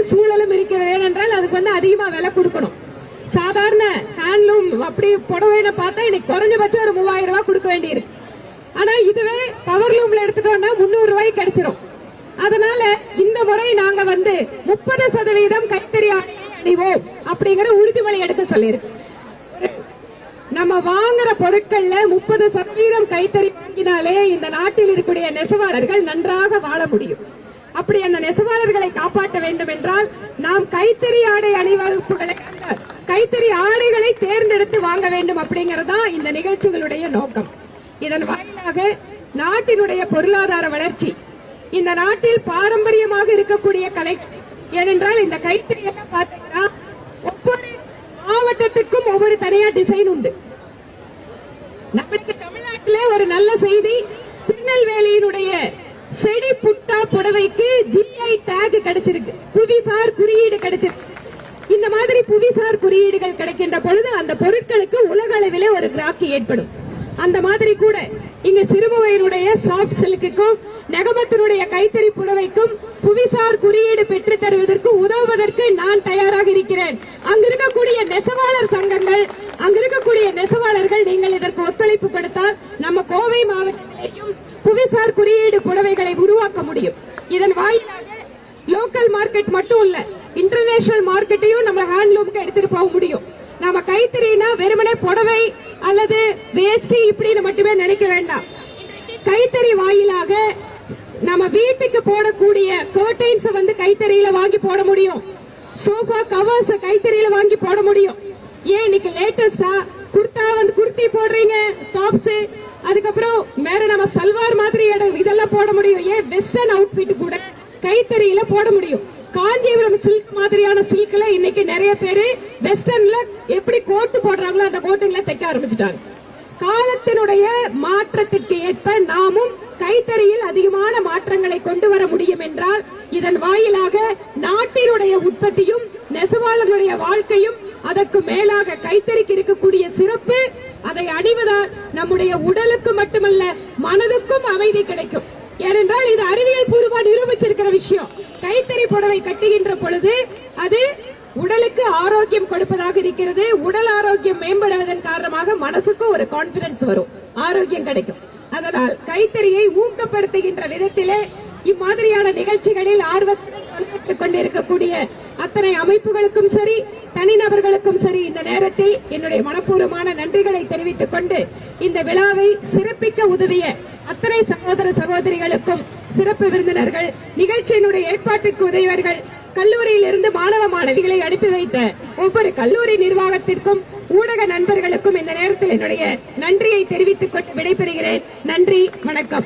சூழலும் இருக்கிறது ஏனென்றால் அதுக்கு வந்து அதிகமா விலை கொடுக்கணும் சாதாரண ஹேண்ட்லூம் அப்படி புடவைன்னு பார்த்தா இன்னைக்கு குறைஞ்சபட்சம் ஒரு மூவாயிரம் ரூபாய் கொடுக்க வேண்டியிருக்கு ஆனா இதுவே பவர் லூம்ல எடுத்துட்டோம்னா முன்னூறு ரூபாய்க்கு கிடைச்சிரும் அதனால இந்த முறை நாங்க வந்து முப்பது சதவீதம் கைத்தறி ஆடையை அணிவோம் அப்படிங்கிற உறுதிமொழி எடுக்க சொல்லியிருக்கோம் நம்ம வாங்குற பொருட்கள்ல முப்பது சதவீதம் கைத்தறி வாங்கினாலே இந்த நாட்டில் இருக்கக்கூடிய நெசவாளர்கள் நன்றாக வாழ முடியும் அப்படி அந்த நெசவாளர்களை காப்பாற்ற வேண்டும் என்றால் நாம் கைத்தறி ஆடை அணிவகுப்புகளை அல்ல, கைத்தறி ஆடைகளை தேர்ந்தெடுத்து வாங்க வேண்டும் அப்படிங்கறதுதான் இந்த நிகழ்ச்சிகளுடைய நோக்கம் இதன் வாயிலாக நாட்டினுடைய பொருளாதார வளர்ச்சி இந்த நாட்டில் பாரம்பரியமாக இருக்கக்கூடிய கலை ஏனென்றால் இந்த கைத்தறி எல்லாம் பார்த்தீங்கன்னா ஒவ்வொரு மாவட்டத்துக்கும் ஒவ்வொரு தனியா டிசைன் உண்டு நம்மளுக்கு தமிழ்நாட்டிலே ஒரு நல்ல செய்தி திருநெல்வேலியினுடைய செடி புட்டா புடவைக்கு ஜிஐ டேக் கிடைச்சிருக்கு புவிசார் குறியீடு கிடைச்சிருக்கு இந்த மாதிரி புவிசார் குறியீடுகள் கிடைக்கின்ற பொழுது அந்த பொருட்களுக்கு உலக அளவிலே ஒரு கிராக்கி ஏற்படும் அந்த மாதிரி கூட இங்க சிறுமுகையினுடைய சாஃப்ட் சில்க்குக்கும் நெகமத்தினுடைய கைத்தறி புடவைக்கும் புவிசார் குறியீடு பெற்று தருவதற்கு உதவுவதற்கு நான் தயாராக இருக்கிறேன் அங்க இருக்கக்கூடிய நெசவாளர் சங்கங்கள் அங்க இருக்கக்கூடிய நெசவாளர்கள் நீங்கள் இதற்கு ஒத்துழைப்பு கொடுத்தால் நம்ம கோவை மாவட்டத்திலேயும் புவிசார் குறியீடு புடவைகளை உருவாக்க முடியும் இதன் வாயிலாக லோக்கல் மார்க்கெட் மட்டும் இல்ல இன்டர்நேஷனல் மார்க்கெட்டையும் நம்ம ஹேண்ட்லூமுக்கு எடுத்துட்டு போக முடியும் நம்ம கைத்தறினா வெறுமனே புடவை அல்லது வேஷ்டி இப்படின்னு மட்டுமே நினைக்க வேண்டாம் கைத்தறி வாயிலாக நம்ம வீட்டுக்கு போடக்கூடிய கர்டைன்ஸ் வந்து கைத்தறியில வாங்கி போட முடியும் சோஃபா கவர்ஸ் கைத்தறியில வாங்கி போட முடியும் ஏன் இன்னைக்கு லேட்டஸ்டா குர்தா வந்து குர்த்தி போடுறீங்க டாப்ஸ் அதுக்கப்புறம் வேற நம்ம சல்வார் மாதிரி இடம் இதெல்லாம் போட முடியும் ஏன் வெஸ்டர்ன் அவுட்ஃபிட் கூட கைத்தறியில போட முடியும் காஞ்சிபுரம் சில்க் மாதிரியான சில்க்ல இன்னைக்கு நிறைய பேரு வெஸ்டர்ன்ல எப்படி கோட்டு போடுறாங்களோ அந்த கோட்டுங்களை தைக்க ஆரம்பிச்சிட்டாங்க காலத்தினுடைய மாற்றத்திற்கு ஏற்ப நாமும் கைத்தறியில் அதிகமான மாற்றங்களை கொண்டு வர முடியும் என்றால் இதன் வாயிலாக நாட்டினுடைய உற்பத்தியும் நெசவாளர்களுடைய வாழ்க்கையும் அதற்கு மேலாக கைத்தறிக்கு இருக்கக்கூடிய சிறப்பு அதை அணிவதால் நம்முடைய உடலுக்கு மட்டுமல்ல மனதுக்கும் அமைதி கிடைக்கும் ஏனென்றால் இது அறிவியல் பூர்வமா நிரூபிச்சிருக்கிற விஷயம் கைத்தறி புடவை கட்டுகின்ற பொழுது அது உடலுக்கு ஆரோக்கியம் கொடுப்பதாக இருக்கிறது உடல் ஆரோக்கியம் மேம்படுவதன் காரணமாக மனசுக்கும் ஒரு கான்பிடன்ஸ் வரும் ஆரோக்கியம் கிடைக்கும் அதனால் கைத்தறியை ஊக்கப்படுத்துகின்ற விதத்திலே இம்மாதிரியான நிகழ்ச்சிகளில் ஆர்வத்துடன் பங்கேற்றுக் கொண்டிருக்கக்கூடிய அத்தனை அமைப்புகளுக்கும் சரி தனிநபர்களுக்கும் சரி இந்த நேரத்தில் என்னுடைய மனப்பூர்வமான நன்றிகளை தெரிவித்துக் கொண்டு இந்த விழாவை சிறப்பிக்க உதவிய அத்தனை சகோதர சகோதரிகளுக்கும் சிறப்பு விருந்தினர்கள் நிகழ்ச்சியினுடைய ஏற்பாட்டிற்கு உதவியவர்கள் கல்லூரியில் இருந்து மாணவ மாணவிகளை அனுப்பி வைத்த ஒவ்வொரு கல்லூரி நிர்வாகத்திற்கும் ஊடக நண்பர்களுக்கும் இந்த நேரத்தில் என்னுடைய நன்றியை தெரிவித்துக் கொண்டு விடைபெறுகிறேன் நன்றி வணக்கம்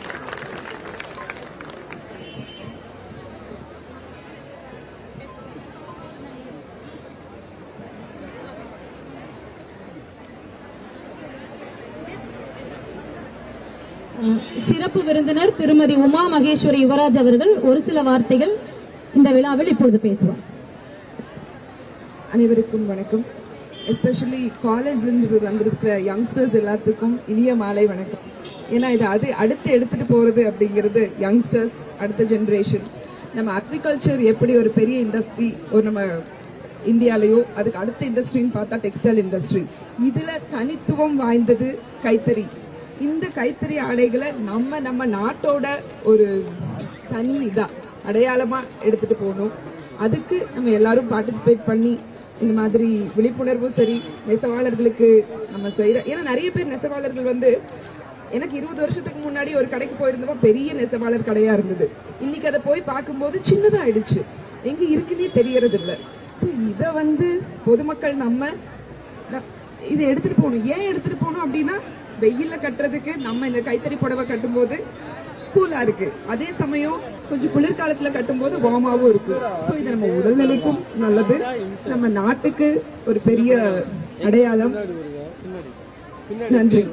அஹ், சிறப்பு விருந்தினர் திருமதி உமா மகேஸ்வரி யுவராஜ் அவர்கள் ஒரு சில வார்த்தைகள் இந்த விழாவில் இப்பொழுது பேசுவார் அனைவருக்கும் வணக்கம் எஸ்பெஷலி காலேஜ்லேருந்து வந்திருக்கிற யங்ஸ்டர்ஸ் எல்லாத்துக்கும் இனிய மாலை வணக்கம் ஏன்னா இது அது அடுத்து எடுத்துட்டு போறது அப்படிங்கிறது யங்ஸ்டர்ஸ் அடுத்த ஜெனரேஷன் நம்ம அக்ரிகல்ச்சர் எப்படி ஒரு பெரிய இண்டஸ்ட்ரி ஒரு நம்ம இந்தியாலயோ அதுக்கு அடுத்த இண்டஸ்ட்ரின்னு பார்த்தா டெக்ஸ்டைல் இண்டஸ்ட்ரி இதுல தனித்துவம் வாய்ந்தது கைத்தறி இந்த கைத்தறி ஆடைகளை நம்ம நம்ம நாட்டோட ஒரு தனி இதா அடையாளமா எடுத்துட்டு போகணும் அதுக்கு நம்ம எல்லாரும் பார்ட்டிசிபேட் பண்ணி இந்த மாதிரி விழிப்புணர்வும் சரி நெசவாளர்களுக்கு நம்ம செய்யற ஏன்னா நிறைய பேர் நெசவாளர்கள் வந்து எனக்கு இருபது வருஷத்துக்கு முன்னாடி ஒரு கடைக்கு போயிருந்தப்போ பெரிய நெசவாளர் கடையா இருந்தது இன்னைக்கு அதை போய் பார்க்கும்போது சின்னதா ஆயிடுச்சு எங்க இருக்குன்னே தெரியறது இல்ல ஸோ இதை வந்து பொதுமக்கள் நம்ம ந- இதை எடுத்துட்டு போகணும் ஏன் எடுத்துட்டு போகணும் அப்படின்னா வெயில்ல கட்டுறதுக்கு நம்ம இந்த கைத்தறி புடவை கட்டும்போது கூலா இருக்கு அதே சமயம் கொஞ்சம் குளிர்காலத்துல கட்டும்போது வார்மாவும் இருக்கும் ஸோ இது நம்ம உடல்நிலைக்கும் நல்லது நம்ம நாட்டுக்கு ஒரு பெரிய அடையாளம் நன்றி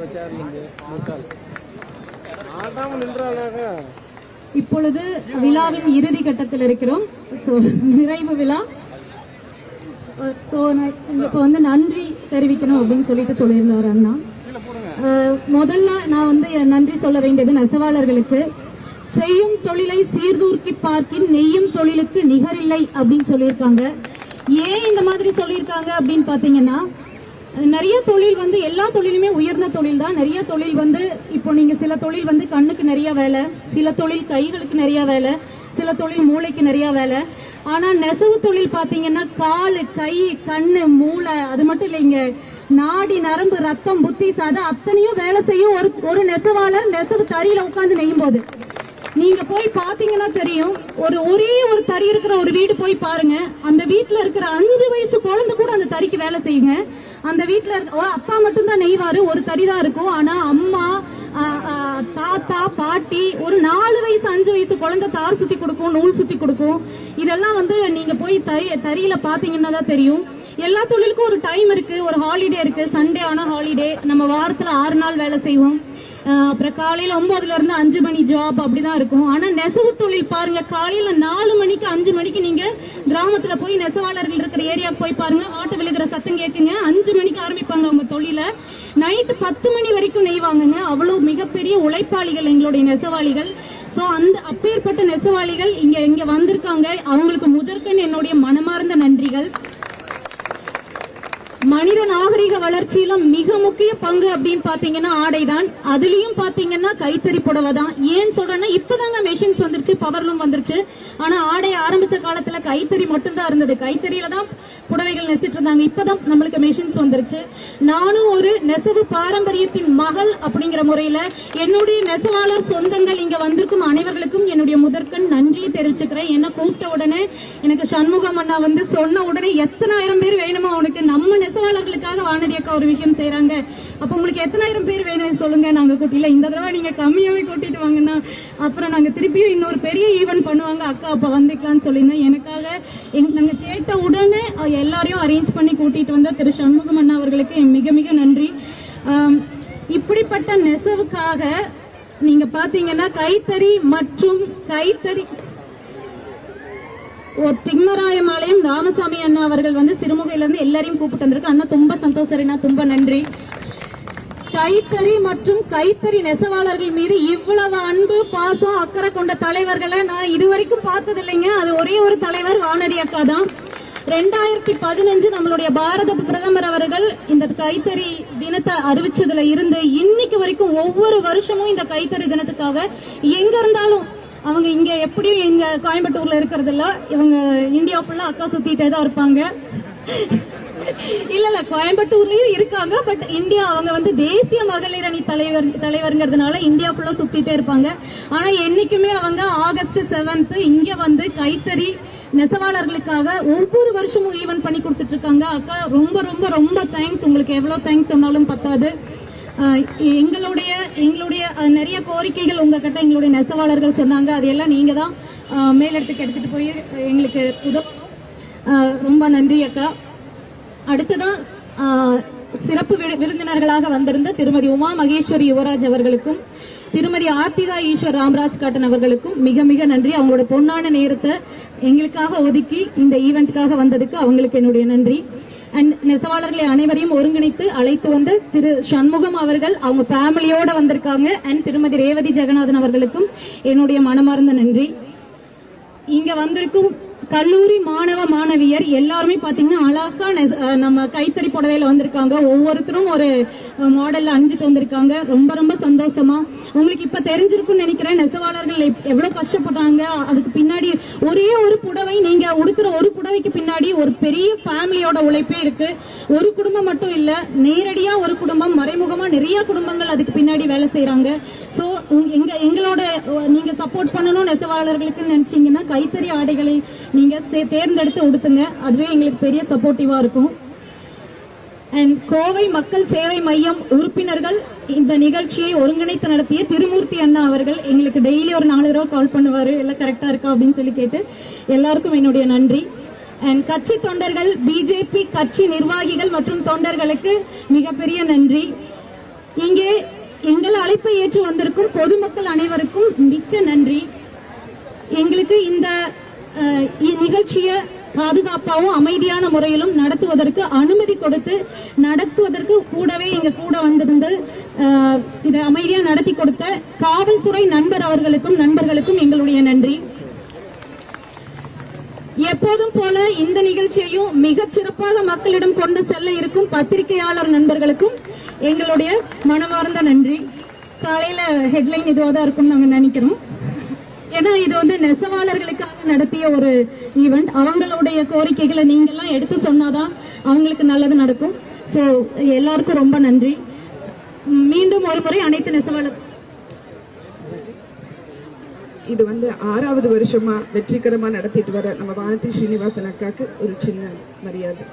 இப்பொழுது விழாவின் இறுதி கட்டத்தில் இருக்கிறோம் ஸோ நிறைவு விழா ஸோ இப்போ வந்து நன்றி தெரிவிக்கணும் அப்படின்னு சொல்லிட்டு சொல்லியிருந்தார் அண்ணா அஹ், முதல்ல நான் வந்து என் நன்றி சொல்ல வேண்டியது நெசவாளர்களுக்கு செய்யும் தொழிலை சீர்தூக்கி பார்க்கின் நெய்யும் தொழிலுக்கு நிகரில்லை அப்படின்னு சொல்லியிருக்காங்க ஏன் இந்த மாதிரி சொல்லியிருக்காங்க அப்படின்னு பாத்தீங்கன்னா நிறைய தொழில் வந்து எல்லா தொழிலுமே உயர்ந்த தொழில் தான் நிறைய தொழில் வந்து இப்போ நீங்க சில தொழில் வந்து கண்ணுக்கு நிறைய வேலை சில தொழில் கைகளுக்கு நிறைய வேலை சில தொழில் மூளைக்கு நிறைய வேலை ஆனா நெசவு தொழில் பாத்தீங்கன்னா காலு கை கண்ணு மூளை அது மட்டும் இல்லைங்க நாடி நரம்பு ரத்தம் புத்தி சாத அத்தனையும் வேலை செய்யும் ஒரு ஒரு நெசவாளர் நெசவு தறியில உட்கார்ந்து நெய்யும் போது நீங்க போய் பாத்தீங்கன்னா தெரியும் ஒரு ஒரே ஒரு தறி இருக்கிற ஒரு வீடு போய் பாருங்க அந்த வீட்டுல இருக்கிற அஞ்சு வயசு குழந்தை கூட அந்த தறிக்கு வேலை செய்யுங்க அந்த வீட்டுல இருக்க ஓ, அப்பா மட்டும்தான் நெய்வாரு ஒரு தறி தான் இருக்கும் ஆனா அம்மா ஆ, ஆ, தாத்தா பாட்டி ஒரு நாலு வயசு அஞ்சு வயசு குழந்தை தார் சுத்தி கொடுக்கும் நூல் சுத்தி கொடுக்கும் இதெல்லாம் வந்து நீங்க போய் தறி தறியில பாத்தீங்கன்னா தான் தெரியும் எல்லா தொழிலுக்கும் ஒரு டைம் இருக்கு ஒரு ஹாலிடே இருக்கு சண்டே ஆனா ஹாலிடே நம்ம வாரத்துல ஆறு நாள் வேலை செய்வோம் ஆஹ் அப்புறம் காலையில ஒன்பதுல இருந்து அஞ்சு மணி ஜாப் அப்படிதான் இருக்கும் ஆனா நெசவு தொழில் பாருங்க காலையில நாலு மணிக்கு அஞ்சு மணிக்கு நீங்க கிராமத்துல போய் நெசவாளர்கள் இருக்கிற ஏரியாவுக்கு போய் பாருங்க ஆட்டு விழுகிற சத்தம் கேக்குங்க அஞ்சு மணிக்கு ஆரம்பிப்பாங்க அவங்க தொழில நைட்டு பத்து மணி வரைக்கும் நெய்வாங்கங்க அவ்வளவு மிகப்பெரிய உழைப்பாளிகள் எங்களுடைய நெசவாளிகள் சோ அந்த அப்பேற்பட்ட நெசவாளிகள் இங்க இங்க வந்திருக்காங்க அவங்களுக்கு முதற்கண் என்னுடைய மனமார்ந்த நன்றிகள் மனித நாகரிக வளர்ச்சியில மிக முக்கிய பங்கு அப்படின்னு பாத்தீங்கன்னா ஆடைதான் அதுலயும் பாத்தீங்கன்னா கைத்தறி புடவை தான் ஏன் சொல்றேன்னா இப்பதாங்க மெஷின்ஸ் வந்துருச்சு பவர்லூம் வந்துருச்சு ஆனா ஆடை ஆரம்பிச்ச காலத்துல கைத்தறி மட்டும்தான் இருந்தது கைத்தறியில தான் புடவைகள் நெசிட்டு இருந்தாங்க இப்பதான் நம்மளுக்கு மெஷின்ஸ் வந்துருச்சு நானும் ஒரு நெசவு பாரம்பரியத்தின் மகள் அப்படிங்கிற முறையில என்னுடைய நெசவாளர் சொந்தங்கள் இங்க வந்திருக்கும் அனைவர்களுக்கும் என்னுடைய முதற்கண் நன்றியை தெரிவிச்சுக்கிறேன் என்ன கூப்பிட்ட உடனே எனக்கு சண்முகம் அண்ணா வந்து சொன்ன உடனே எத்தனாயிரம் பேர் வேணுமோ உனக்கு நம்ம நெசவாளர்களுக்காக வானதி அக்கா ஒரு விஷயம் செய்றாங்க அப்ப உங்களுக்கு எத்தனாயிரம் பேர் வேணும் சொல்லுங்க நாங்க கூட்டில இந்த தடவை நீங்க கம்மியாவே கூட்டிட்டு வாங்கன்னா அப்புறம் நாங்க திருப்பியும் இன்னொரு பெரிய ஈவென்ட் பண்ணுவாங்க அக்கா அப்ப வந்துக்கலாம்னு சொல்லியிருந்தேன் எனக்காக எங்க- நாங்க கேட்ட உடனே அஹ், எல்லாரையும் அரேஞ்ச் பண்ணி கூட்டிட்டு வந்த திரு சண்முகம் அண்ணா அவர்களுக்கு என் மிக மிக நன்றி ஆம், இப்படிப்பட்ட நெசவுக்காக நீங்க பாத்தீங்கன்னா கைத்தறி மற்றும் கைத்தறி ஓ திம்மராயமாலயம் ராமசாமி அண்ணா அவர்கள் வந்து சிறுமுகையில இருந்து எல்லாரையும் கூப்பிட்டு வந்திருக்கு அண்ணா ரொம்ப சந்தோஷம் அண்ணா ரொம்ப நன்றி கைத்தறி மற்றும் கைத்தறி நெசவாளர்கள் மீது இவ்வளவு அன்பு பாசம் அக்கறை கொண்ட தலைவர்களை நான் இதுவரைக்கும் பார்த்தது இல்லைங்க அது ஒரே ஒரு தலைவர் வானதி அக்கா தான் ரெண்டாயிரத்தி பதினஞ்சு நம்மளுடைய பாரத பிரதமர் அவர்கள் இந்த கைத்தறி தினத்தை அறிவிச்சதுல இருந்து இன்னைக்கு வரைக்கும் ஒவ்வொரு வருஷமும் இந்த கைத்தறி தினத்துக்காக எங்க இருந்தாலும் அவங்க இங்க எப்படியும் இங்க கோயம்புத்தூர்ல இருக்கிறது இல்ல இவங்க இந்தியா ஃபுல்லா அக்கா சுத்திட்டே தான் இருப்பாங்க இல்ல இல்ல கோயம்புத்தூர்லயும் இருக்காங்க பட் இந்தியா அவங்க வந்து தேசிய மகளிர் அணி தலைவர் தலைவருங்கிறதுனால இந்தியா ஃபுல்லா சுத்திட்டே இருப்பாங்க ஆனா என்னைக்குமே அவங்க ஆகஸ்ட் செவன்த் இங்க வந்து கைத்தறி நெசவாளர்களுக்காக ஒவ்வொரு வருஷமும் ஈவென்ட் பண்ணி கொடுத்துட்டு இருக்காங்க அக்கா ரொம்ப ரொம்ப ரொம்ப தேங்க்ஸ் உங்களுக்கு எவ்வளவு தேங்க்ஸ் சொன்னாலும் பத்தாது ஆஹ் எங்களுடைய எங்களுடைய அஹ், நிறைய கோரிக்கைகள் உங்ககிட்ட எங்களுடைய நெசவாளர்கள் சொன்னாங்க அதையெல்லாம் நீங்க தான் ஆஹ், மேலிடத்துக்கு எடுத்துட்டு போய் எங்களுக்கு உதவணும் ஆஹ், ரொம்ப நன்றி அக்கா அடுத்ததான் ஆஹ், சிறப்பு விரு- விருந்தினர்களாக வந்திருந்த திருமதி உமா மகேஸ்வரி யுவராஜ் அவர்களுக்கும் திருமதி ஆர்த்திகா ஈஸ்வர் ராம்ராஜ் காட்டன் அவர்களுக்கும் மிக மிக நன்றி அவங்களோட பொன்னான நேரத்தை எங்களுக்காக ஒதுக்கி இந்த ஈவெண்ட்டுக்காக வந்ததுக்கு அவங்களுக்கு என்னுடைய நன்றி அண்ட் நெசவாளர்களை அனைவரையும் ஒருங்கிணைத்து அழைத்து வந்த திரு சண்முகம் அவர்கள் அவங்க ஃபேமிலியோட வந்திருக்காங்க அண்ட் திருமதி ரேவதி ஜெகநாதன் அவர்களுக்கும் என்னுடைய மனமார்ந்த நன்றி இங்க வந்திருக்கும் கல்லூரி மாணவ மாணவியர் எல்லாருமே பாத்தீங்கன்னா அழகா நெச- அஹ் நம்ம கைத்தறி புடவையில வந்திருக்காங்க ஒவ்வொருத்தரும் ஒரு மாடல்ல அணிஞ்சிட்டு வந்திருக்காங்க ரொம்ப ரொம்ப சந்தோஷமா உங்களுக்கு இப்ப தெரிஞ்சிருக்கும்னு நினைக்கிறேன் நெசவாளர்கள் எப்- எவ்வளவு கஷ்டப்படுறாங்க அதுக்கு பின்னாடி ஒரே ஒரு புடவை நீங்க உடுத்துற ஒரு புடவைக்கு பின்னாடி ஒரு பெரிய ஃபேமிலியோட உழைப்பே இருக்கு ஒரு குடும்பம் மட்டும் இல்ல நேரடியா ஒரு குடும்பம் மறைமுகமா நிறைய குடும்பங்கள் அதுக்கு பின்னாடி வேலை செய்யறாங்க சோ எங்க எங்களோட அஹ், நீங்க சப்போர்ட் பண்ணணும் நெசவாளர்களுக்கு நினைச்சீங்கன்னா கைத்தறி ஆடைகளை நீங்க சே- தேர்ந்தெடுத்து உடுத்துங்க அதுவே எங்களுக்கு பெரிய சப்போர்ட்டிவா இருக்கும் அண்ட் கோவை மக்கள் சேவை மையம் உறுப்பினர்கள் இந்த நிகழ்ச்சியை ஒருங்கிணைத்து நடத்திய திருமூர்த்தி அண்ணா அவர்கள் எங்களுக்கு டெய்லி ஒரு நாலு தடவை கால் பண்ணுவாரு எல்லாம் கரெக்டா இருக்கா அப்படின்னு சொல்லி கேட்டு எல்லாருக்கும் என்னுடைய நன்றி அண்ட் கட்சி தொண்டர்கள் பிஜேபி கட்சி நிர்வாகிகள் மற்றும் தொண்டர்களுக்கு மிகப்பெரிய நன்றி இங்கே எங்கள் அழைப்பை ஏற்று வந்திருக்கும் பொதுமக்கள் அனைவருக்கும் மிக்க நன்றி எங்களுக்கு இந்த அஹ், இ- நிகழ்ச்சியை பாதுகாப்பாகவும் அமைதியான முறையிலும் நடத்துவதற்கு அனுமதி கொடுத்து நடத்துவதற்கு கூடவே எங்க கூட வந்திருந்து ஆஹ், இதை அமைதியா நடத்தி கொடுத்த காவல்துறை நண்பர் அவர்களுக்கும் நண்பர்களுக்கும் எங்களுடைய நன்றி எப்போதும் போல இந்த நிகழ்ச்சியையும் மிகச் சிறப்பாக மக்களிடம் கொண்டு செல்ல இருக்கும் பத்திரிகையாளர் நண்பர்களுக்கும் எங்களுடைய மனமார்ந்த நன்றி காலையில ஹெட்லைன் இதுவாக தான் இருக்கும்னு நாங்க நினைக்கிறோம் ஏன்னா இது வந்து நெசவாளர்களுக்காக நடத்திய ஒரு ஈவெண்ட் அவங்களுடைய கோரிக்கைகளை நீங்க எல்லாம் எடுத்து சொன்னாதான் அவங்களுக்கு நல்லது நடக்கும் சோ எல்லாருக்கும் ரொம்ப நன்றி மீண்டும் ஒரு முறை அனைத்து நெசவாளர் இது வந்து ஆறாவது வருஷமா வெற்றிகரமா நடத்திட்டு வர நம்ம வானதி ஸ்ரீனிவாசன் அக்காக்கு ஒரு சின்ன மரியாதை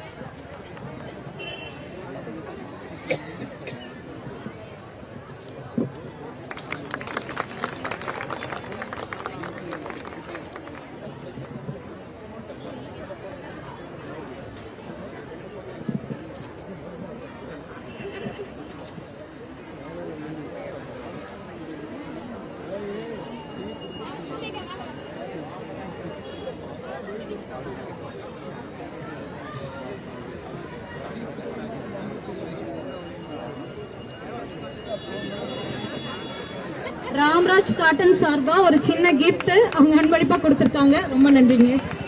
ராம்ராஜ் காட்டன் சார்பா ஒரு சின்ன gift அவங்க அன்பளிப்பா கொடுத்திருக்காங்க ரொம்ப நன்றிங்க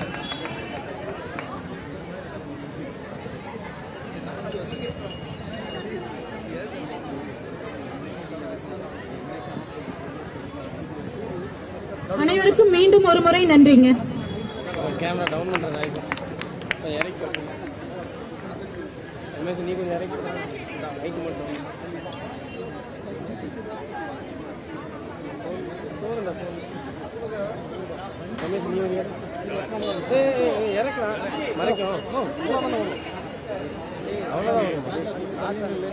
அனைவருக்கும் மீண்டும் ஒரு முறை நன்றிங்க கேமரா டவுன் பண்ணுறது ஆயிடுச்சு கொஞ்சம் இறக்கி ரமேஷ் நீ கொஞ்சம் இறக்கி மைக்கு மட்டும் சோறுண்டா சோறு ரமேஷ் நீ கொஞ்சம் இறக்கு. ஏய், ஏய், ஏய், இறக்கலாம் மறைக்கும் ஓ, அவ்வளோதான் வரும். அவ்வளோதான் வரும்.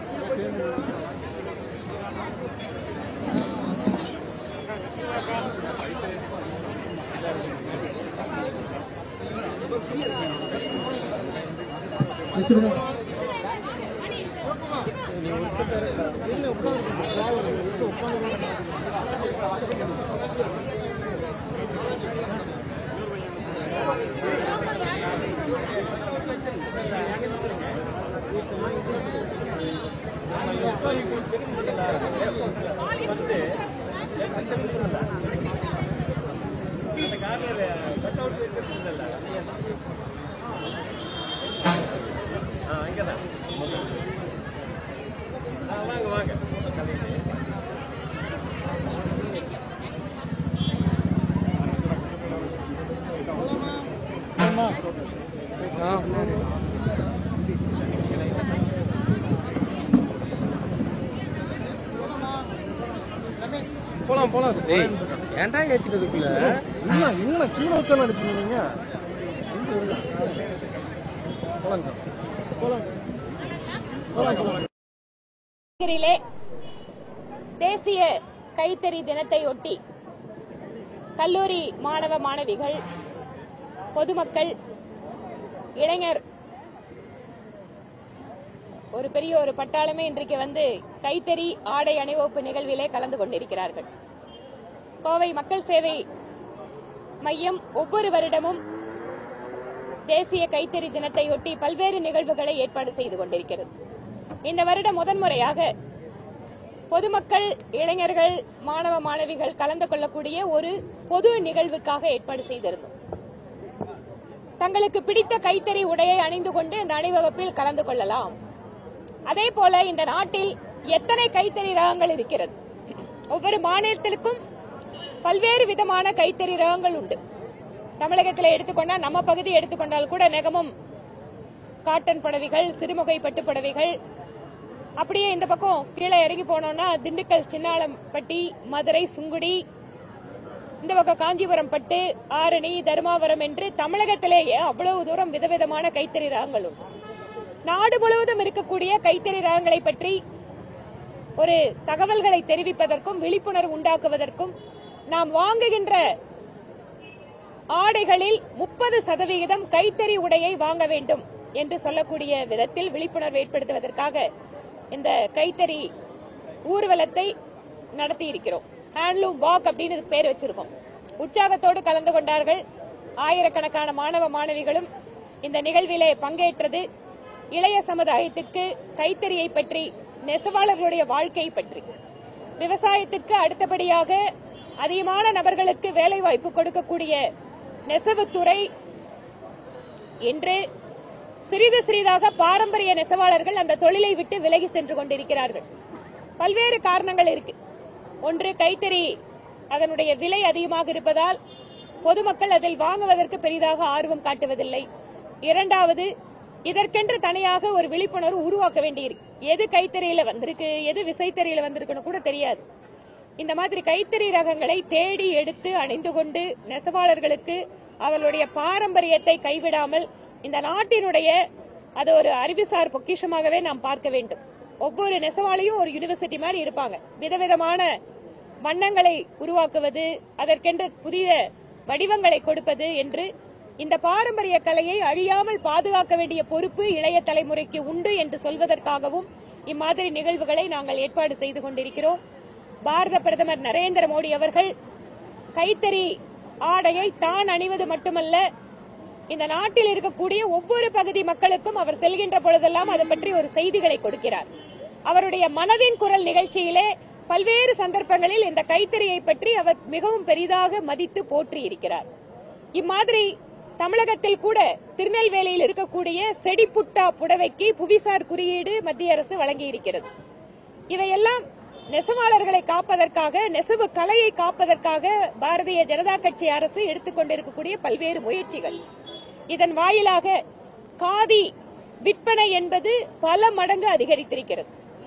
ஆ முன்னாடி. போலாம் போலாம் ஏய் ஏன்டா ஏத்திட்டதுக்குள்ள இன்னும் இன்னும் கீழே வச்சாலும் அனுப்பி நீங்க நகரிலே தேசிய கைத்தறி தினத்தையொட்டி கல்லூரி மாணவ மாணவிகள் பொதுமக்கள் இளைஞர் ஒரு பெரிய ஒரு பட்டாளமே இன்றைக்கு வந்து கைத்தறி ஆடை அணிவகுப்பு நிகழ்விலே கலந்து கொண்டிருக்கிறார்கள் கோவை மக்கள் சேவை மையம் ஒவ்வொரு வருடமும் தேசிய கைத்தறி தினத்தையொட்டி பல்வேறு நிகழ்வுகளை ஏற்பாடு செய்து கொண்டிருக்கிறது இந்த வருடம் முதன்முறையாக பொதுமக்கள் இளைஞர்கள் மாணவ மாணவிகள் கலந்து கொள்ளக்கூடிய ஒரு பொது நிகழ்வுக்காக ஏற்பாடு செய்திருந்தோம் தங்களுக்கு பிடித்த கைத்தறி உடையை அணிந்து கொண்டு இந்த அணிவகுப்பில் கலந்து கொள்ளலாம் அதே போல இந்த நாட்டில் எத்தனை கைத்தறி ரகங்கள் இருக்கிறது ஒவ்வொரு மாநிலத்திற்கும் பல்வேறு விதமான கைத்தறி ரகங்கள் உண்டு தமிழகத்தில் எடுத்துக்கொண்டா நம்ம பகுதி எடுத்துக்கொண்டால் கூட நெகமும் காட்டன் புடவைகள் சிறுமுகை பட்டு புடவைகள் அப்படியே இந்த பக்கம் கீழே இறங்கி போனோம்னா திண்டுக்கல் சின்னாளம்பட்டி மதுரை சுங்குடி இந்த பக்கம் காஞ்சிபுரம் பட்டு ஆரணி தருமாபுரம் என்று தமிழகத்திலேயே அவ்வளவு தூரம் விதவிதமான கைத்தறி ரகங்கள் உண்டு நாடு முழுவதும் இருக்கக்கூடிய கைத்தறி ரகங்களை பற்றி ஒரு தகவல்களை தெரிவிப்பதற்கும் விழிப்புணர்வு உண்டாக்குவதற்கும் நாம் வாங்குகின்ற ஆடைகளில் முப்பது சதவிகிதம் கைத்தறி உடையை வாங்க வேண்டும் என்று சொல்லக்கூடிய விதத்தில் விழிப்புணர்வு ஏற்படுத்துவதற்காக இந்த கைத்தறி ஊர்வலத்தை நடத்தி இருக்கிறோம் ஹேண்ட்லூம் வாக் அப்படின்னு இதுக்கு பேர் வச்சிருக்கோம் உற்சாகத்தோடு கலந்து கொண்டார்கள் ஆயிரக்கணக்கான மாணவ மாணவிகளும் இந்த நிகழ்விலே பங்கேற்றது இளைய சமுதாயத்திற்கு கைத்தறியை பற்றி நெசவாளர்களுடைய வாழ்க்கை பற்றி விவசாயத்திற்கு அடுத்தபடியாக அதிகமான நபர்களுக்கு வேலைவாய்ப்பு கொடுக்கக்கூடிய நெசவுத்துறை இன்று சிறிது சிறிதாக பாரம்பரிய நெசவாளர்கள் அந்த தொழிலை விட்டு விலகி சென்று கொண்டிருக்கிறார்கள் பல்வேறு காரணங்கள் இருக்கு ஒன்று கைத்தறி அதனுடைய விலை அதிகமாக இருப்பதால் பொதுமக்கள் அதில் வாங்குவதற்கு பெரிதாக ஆர்வம் காட்டுவதில்லை இரண்டாவது இதற்கென்று தனியாக ஒரு விழிப்புணர்வு உருவாக்க வேண்டியிருக்கு எது கைத்தறியில வந்திருக்கு எது விசைத்தறியில வந்திருக்குன்னு கூட தெரியாது இந்த மாதிரி கைத்தறி ரகங்களை தேடி எடுத்து அணிந்து கொண்டு நெசவாளர்களுக்கு அவர்களுடைய பாரம்பரியத்தை கைவிடாமல் இந்த நாட்டினுடைய அது ஒரு அறிவுசார் பொக்கிஷமாகவே நாம் பார்க்க வேண்டும் ஒவ்வொரு நெசவாளியும் ஒரு யூனிவர்சிட்டி மாதிரி இருப்பாங்க விதவிதமான வண்ணங்களை உருவாக்குவது அதற்கென்று புதிய வடிவங்களை கொடுப்பது என்று இந்த பாரம்பரிய கலையை அழியாமல் பாதுகாக்க வேண்டிய பொறுப்பு இளைய தலைமுறைக்கு உண்டு என்று சொல்வதற்காகவும் இம்மாதிரி நிகழ்வுகளை நாங்கள் ஏற்பாடு செய்து கொண்டிருக்கிறோம் பாரத பிரதமர் நரேந்திர மோடி அவர்கள் கைத்தறி ஆடையை தான் அணிவது மட்டுமல்ல இந்த நாட்டில் இருக்கக்கூடிய ஒவ்வொரு பகுதி மக்களுக்கும் அவர் செல்கின்ற பொழுதெல்லாம் அது பற்றி ஒரு செய்திகளை கொடுக்கிறார் அவருடைய மனதின் குரல் நிகழ்ச்சியிலே பல்வேறு சந்தர்ப்பங்களில் இந்த கைத்தறியை பற்றி அவர் மிகவும் பெரிதாக மதித்து போற்றி இருக்கிறார் இம்மாதிரி தமிழகத்தில் கூட திருநெல்வேலியில் இருக்கக்கூடிய செடிப்புட்டா புடவைக்கு புவிசார் குறியீடு மத்திய அரசு வழங்கி இருக்கிறது இவையெல்லாம் நெசவாளர்களை காப்பதற்காக நெசவு கலையை காப்பதற்காக பாரதிய ஜனதா கட்சி அரசு எடுத்துக்கொண்டிருக்கக்கூடிய பல்வேறு முயற்சிகள் இதன் வாயிலாக காதி விற்பனை என்பது பல மடங்கு அதிகரித்திருக்கிறது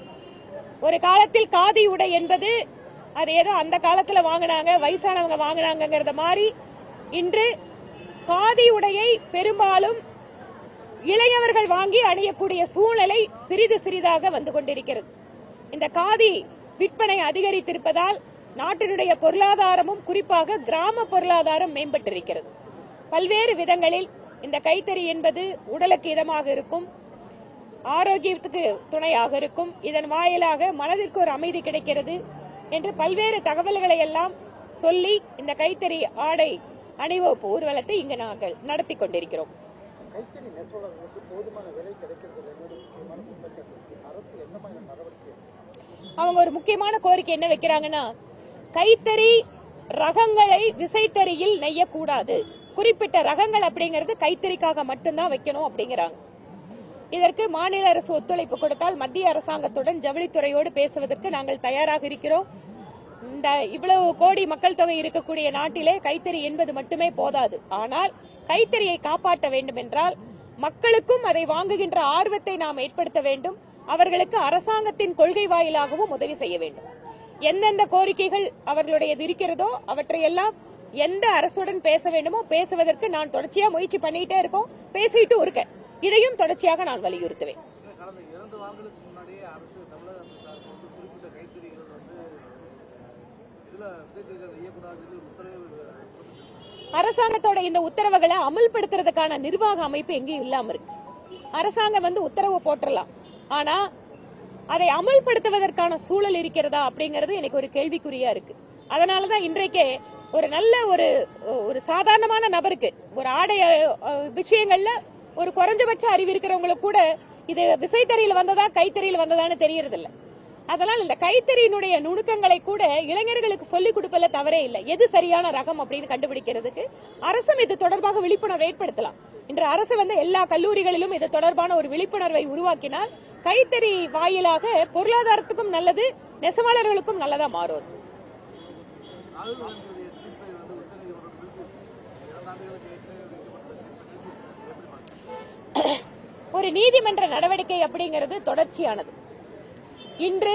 ஒரு காலத்தில் காதி உடை என்பது அது ஏதோ அந்த காலத்துல வாங்கினாங்க வயசானவங்க வாங்கினாங்கிறத மாதிரி இன்று காதி உடையை பெரும்பாலும் இளையவர்கள் வாங்கி அணியக்கூடிய சூழ்நிலை சிறிது சிறிதாக வந்து கொண்டிருக்கிறது இந்த காதி விற்பனை அதிகரித்திருப்பதால் நாட்டினுடைய பொருளாதாரமும் குறிப்பாக கிராம பொருளாதாரம் மேம்பட்டிருக்கிறது பல்வேறு விதங்களில் இந்த கைத்தறி என்பது உடலுக்கு இதமாக இருக்கும் ஆரோக்கியத்துக்கு துணையாக இருக்கும் இதன் வாயிலாக மனதிற்கு ஒரு அமைதி கிடைக்கிறது என்று பல்வேறு தகவல்களை எல்லாம் சொல்லி இந்த கைத்தறி ஆடை அணிவகுப்பு ஊர்வலத்தை இங்கு நாங்கள் நடத்தி கொண்டிருக்கிறோம் கைத்தறி நெசவாளர்களுக்கு போதுமான விலை கிடைக்கிறது என்னோட முக்கியமான குற்றச்சாட்டு அரசு என்ன மாதிரி நடவடிக்கை அவங்க ஒரு முக்கியமான கோரிக்கை என்ன வைக்கிறாங்கன்னா கைத்தறி ரகங்களை விசைத்தறியில் நெய்யக்கூடாது குறிப்பிட்ட ரகங்கள் அப்படிங்கிறது கைத்தறிக்காக மட்டும்தான் வைக்கணும் அப்படிங்கிறாங்க இதற்கு மாநில அரசு ஒத்துழைப்பு கொடுத்தால் மத்திய அரசாங்கத்துடன் ஜவுளித்துறையோடு பேசுவதற்கு நாங்கள் தயாராக இருக்கிறோம் இந்த இவ்வளவு கோடி மக்கள் தொகை இருக்கக்கூடிய நாட்டிலே கைத்தறி என்பது மட்டுமே போதாது ஆனால் கைத்தறியை காப்பாற்ற வேண்டும் என்றால் மக்களுக்கும் அதை வாங்குகின்ற ஆர்வத்தை நாம் ஏற்படுத்த வேண்டும் அவர்களுக்கு அரசாங்கத்தின் கொள்கை வாயிலாகவும் உதவி செய்ய வேண்டும் எந்தெந்த கோரிக்கைகள் அவர்களுடையது இருக்கிறதோ அவற்றையெல்லாம் எந்த அரசுடன் பேச வேண்டுமோ பேசுவதற்கு நான் தொடர்ச்சியா முயற்சி பண்ணிட்டே இருக்கோம் பேசிட்டு இருக்கேன் இதையும் தொடர்ச்சியாக நான் வலியுறுத்துவேன் கடந்த இரண்டு வாரங்களுக்கு முன்னாடியே அரசு தமிழக அரசு சார்பில் வந்து குறிப்பிட்ட கைத்தறிகள் வந்து இதுல விசைத்தறிகள் செய்யக்கூடாதுன்னு ஒரு உத்தரவு பிறப்பிச்சிருக்காங்க. அரசாங்கத்தோட இந்த உத்தரவுகளை அமல்படுத்துறதுக்கான நிர்வாக அமைப்பு எங்கேயும் இல்லாம இருக்கு அரசாங்கம் வந்து உத்தரவு போட்டுறலாம் ஆனா அதை அமல்படுத்துவதற்கான சூழல் இருக்கிறதா அப்படிங்கறது எனக்கு ஒரு கேள்விக்குறியா இருக்கு அதனாலதான் இன்றைக்கே ஒரு நல்ல ஒரு ஒரு சாதாரணமான நபருக்கு ஒரு ஆடை அஹ், விஷயங்கள்ல ஒரு குறைஞ்சபட்ச அறிவு இருக்கிறவங்களுக்கு கூட இது விசைத்தறியில் வந்ததா கைத்தறியில் வந்ததான்னு தெரியறது இல்ல அதனால் இந்த கைத்தறியினுடைய நுணுக்கங்களை கூட இளைஞர்களுக்கு சொல்லிக் கொடுப்பதில் தவறே இல்லை எது சரியான ரகம் அப்படின்னு கண்டுபிடிக்கிறதுக்கு அரசும் இது தொடர்பாக விழிப்புணர்வு ஏற்படுத்தலாம் இன்று அரசு வந்து எல்லா கல்லூரிகளிலும் இது தொடர்பான ஒரு விழிப்புணர்வை உருவாக்கினால் கைத்தறி வாயிலாக பொருளாதாரத்துக்கும் நல்லது நெசவாளர்களுக்கும் நல்லதா மாறும் அது. ராகுல் காந்தியுடைய தீர்ப்பை வந்து உச்சநீதிமன்றம் நிறுத்தி இரண்டு ஆண்டுகளுக்கு ஏற்கனவே நீதிமன்றம் தீர்ப்பை எப்படி பார்க்கணும் ஒரு நீதிமன்ற நடவடிக்கை அப்படிங்கிறது தொடர்ச்சியானது இன்று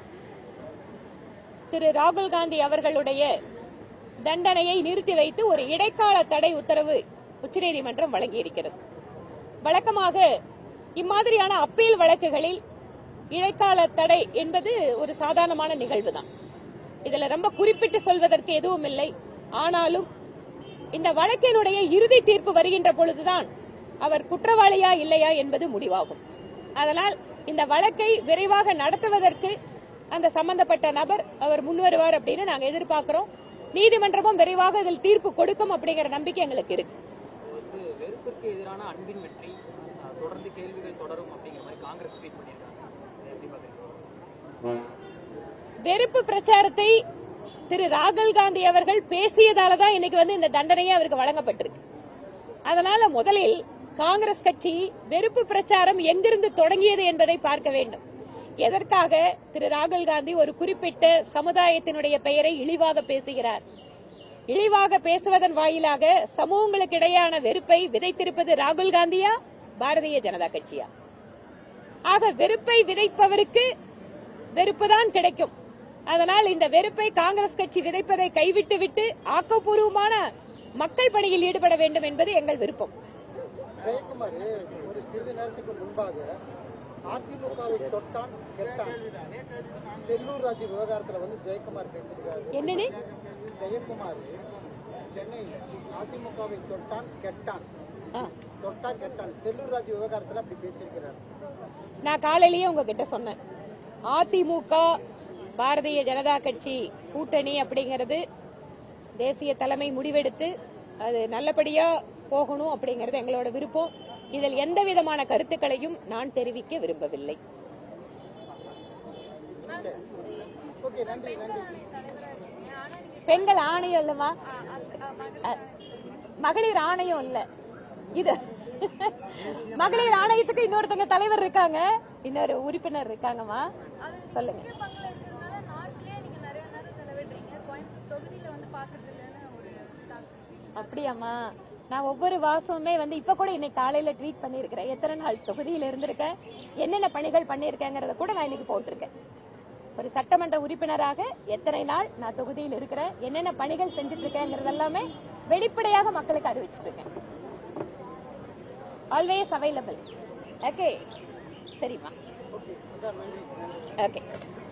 திரு ராகுல் காந்தி அவர்களுடைய தண்டனையை நிறுத்தி வைத்து ஒரு இடைக்கால தடை உத்தரவு உச்சநீதிமன்றம் வழங்கியிருக்கிறது வழக்கமாக இம்மாதிரியான அப்பீல் வழக்குகளில் இடைக்கால தடை என்பது ஒரு சாதாரணமான நிகழ்வுதான் இதுல ரொம்ப குறிப்பிட்டு சொல்வதற்கு எதுவும் இல்லை ஆனாலும் இந்த வழக்கினுடைய இறுதி தீர்ப்பு வருகின்ற பொழுதுதான் அவர் குற்றவாளியா இல்லையா என்பது முடிவாகும் அதனால் இந்த வழக்கை விரைவாக நடத்துவதற்கு அந்த சம்பந்தப்பட்ட நபர் அவர் முன்வருவார் அப்படின்னு நாங்க எதிர்பார்க்கிறோம் நீதிமன்றமும் விரைவாக இதில் தீர்ப்பு கொடுக்கும் அப்படிங்கிற நம்பிக்கை எங்களுக்கு இருக்கு வந்து வெறுப்பிற்கு எதிரான அன்பின் வெற்றி அஹ், தொடர்ந்து கேள்விகள் தொடரும் அப்படிங்கிற மாதிரி காங்கிரஸ் ட்வீட் பண்ணியிருக்காங்க இதை எப்படி பாக்குறீங்க வெறுப்பு பிரச்சாரத்தை திரு ராகுல் காந்தி அவர்கள் பேசியதால தான் இன்னைக்கு வந்து இந்த தண்டனையே அவருக்கு வழங்கப்பட்டிருக்கு அதனால முதலில் காங்கிரஸ் கட்சி வெறுப்பு பிரச்சாரம் எங்கிருந்து தொடங்கியது என்பதை பார்க்க வேண்டும் எதற்காக திரு ராகுல் காந்தி ஒரு குறிப்பிட்ட சமுதாயத்தினுடைய பெயரை இழிவாக பேசுகிறார் இழிவாக பேசுவதன் வாயிலாக சமூகங்களுக்கு இடையான வெறுப்பை விதைத்திருப்பது ராகுல் காந்தியா பாரதிய ஜனதா கட்சியா ஆக வெறுப்பை விதைப்பவருக்கு வெறுப்புதான் கிடைக்கும் அதனால் இந்த வெறுப்பை காங்கிரஸ் கட்சி விதைப்பதை கைவிட்டு விட்டு ஆக்கப்பூர்வமான மக்கள் பணியில் ஈடுபட வேண்டும் என்பது எங்கள் விருப்பம் ஜெயக்குமார் ஒரு சிறிது நேரத்துக்கு முன்பாக அதிமுகவை தொட்டான் கெட்டான் செல்லூர் ராஜு விவகாரத்துல வந்து ஜெயக்குமார் பேசியிருக்காரு என்னன்னு ஜெயக்குமார் சென்னை அதிமுகவை தொட்டான் கெட்டான் ஆ. தொட்டா கெட்டான் செல்லூர் ராஜு விவகாரத்துல அப்படி பேசியிருக்கிறார் நான் காலையிலேயே உங்ககிட்ட சொன்னேன் அதிமுக பாரதிய ஜனதா கட்சி கூட்டணி அப்படிங்கிறது தேசிய தலைமை முடிவெடுத்து அது நல்லபடியா போகணும் அப்படிங்கிறது எங்களோட விருப்பம் இதில் எந்த விதமான கருத்துக்களையும் நான் தெரிவிக்க விரும்பவில்லை ஓகே நன்றி நன்றி பெண்கள் ஆணையம் இல்லமா அஹ், மகளிர் ஆணையம் இல்ல இது மகளிர் ஆணையத்துக்கு இன்னொருத்தங்க தலைவர் இருக்காங்க இன்னொரு உறுப்பினர் இருக்காங்கம்மா சொல்லுங்க பங்குல இருக்கிறதுனால நாட்டிலே நீங்க நிறைய நேரம் செலவிடுறீங்க கோயம்புத்தூர் தொகுதியில வந்து பாக்குறது இல்லைன்னு ஒரு தாக்கம் அப்படியாம்மா நான் ஒவ்வொரு வாசமுமே வந்து இப்ப கூட இன்னைக்கு காலையில ட்வீட் பண்ணிருக்கிறேன் எத்தனை நாள் தொகுதியில இருந்திருக்கேன் என்னென்ன பணிகள் பண்ணிருக்கேங்கிறத கூட நான் இன்னைக்கு போட்டிருக்கேன் ஒரு சட்டமன்ற உறுப்பினராக எத்தனை நாள் நான் தொகுதியில் இருக்கிறேன் என்னென்ன பணிகள் செஞ்சுட்டு இருக்கேங்கிறது எல்லாமே வெளிப்படையாக மக்களுக்கு அறிவிச்சிட்டு இருக்கேன் ஆல்வேஸ் அவைலபிள் ஓகே சரிம்மா ஓகே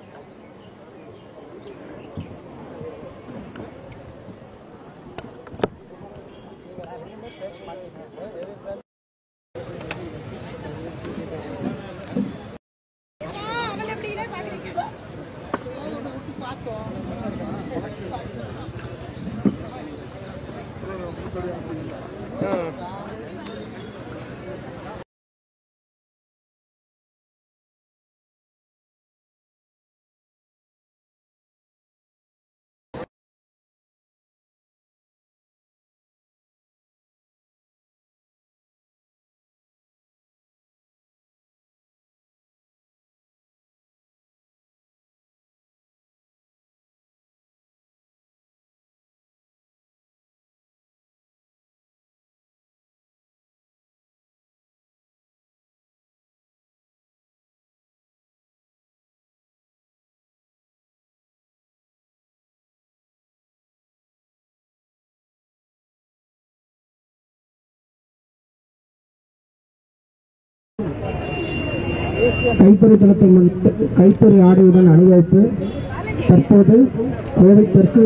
கைத்தறி தளத்தை முன்னிட்டு கைத்தறி ஆடையுடன் அணிவகுத்து தற்போது கோவை தெற்கு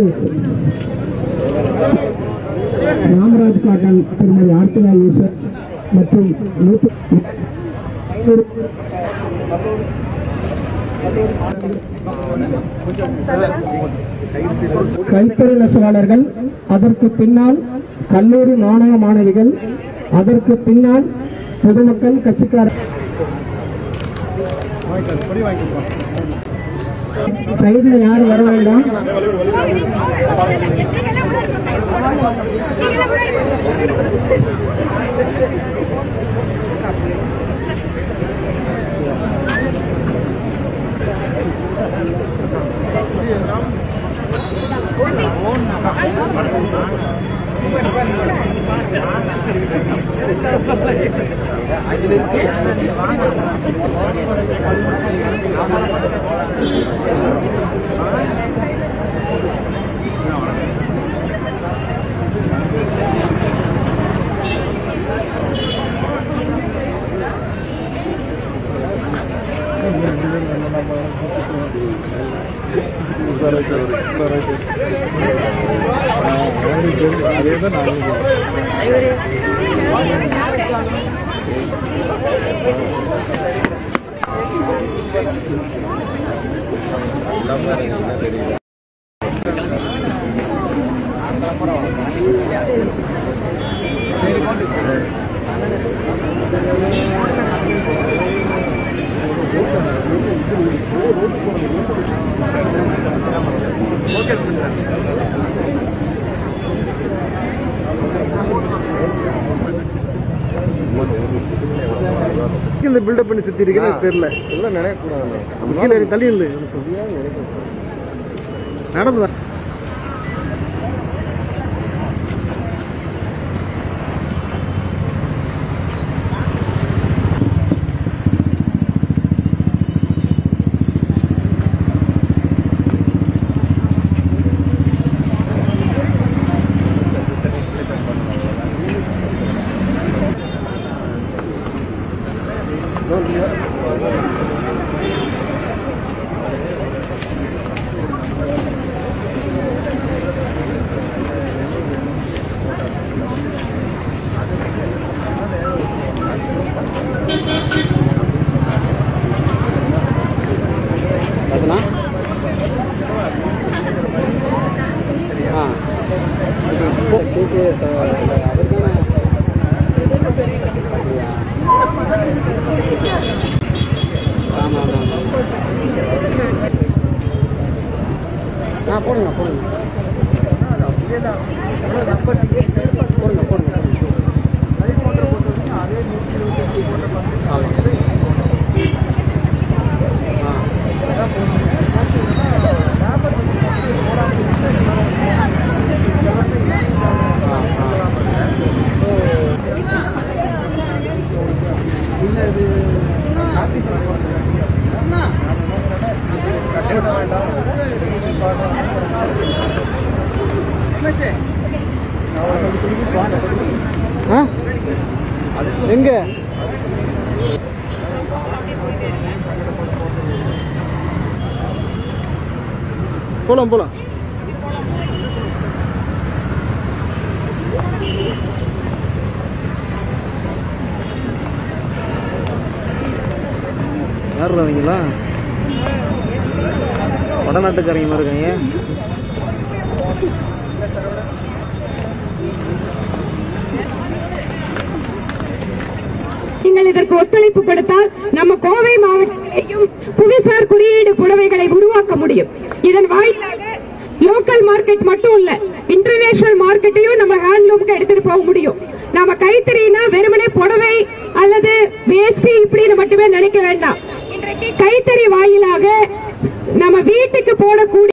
ராமராஜ் காட்டன் திருமதி ஆர்த்திகா ஈஸ்வர் மற்றும் நூற்று கைத்தறி நெசவாளர்கள் அதற்கு பின்னால் கல்லூரி மாணவ மாணவிகள் அதற்கு பின்னால் பொதுமக்கள் கட்சிக்காரர் சைடுல யாரும் வர வேண்டாம் இந்த பில்டப் பண்ணி சுத்தி இருக்குன்னு எனக்கு தெரியல எல்லாம் நினைக்கக்கூடாது கீழே இறங்கி தள்ளி இல்லை நடந்து வா. அதுனா ஆ அவர் தானே ஆமாம் ஆமாம் ஆ போடுங்க போடுங்க போடுங்க போடுங்க ஆமாம் ஆ? எங்க போலாம் போலாம் யார் அவங்களா வடநாட்டுக்காரங்க மாதிரி இருக்காங்க நீங்கள் இதற்கு ஒத்துழைப்பு கொடுத்தால் நம்ம கோவை மாவட்டத்திலேயும் புவிசார் குறியீடு புடவைகளை உருவாக்க முடியும் இதன் வாயிலாக லோக்கல் மார்க்கெட் மட்டும் இல்ல இன்டர்நேஷனல் மார்க்கெட்டையும் நம்ம ஹேண்ட்லூமுக்கு எடுத்துட்டு போக முடியும் நாம கைத்தறினா வெறுமனே புடவை அல்லது வேஷ்டி இப்படின்னு மட்டுமே நினைக்க வேண்டாம் இன்றைக்கு கைத்தறி வாயிலாக நம்ம வீட்டுக்கு போடக்கூடிய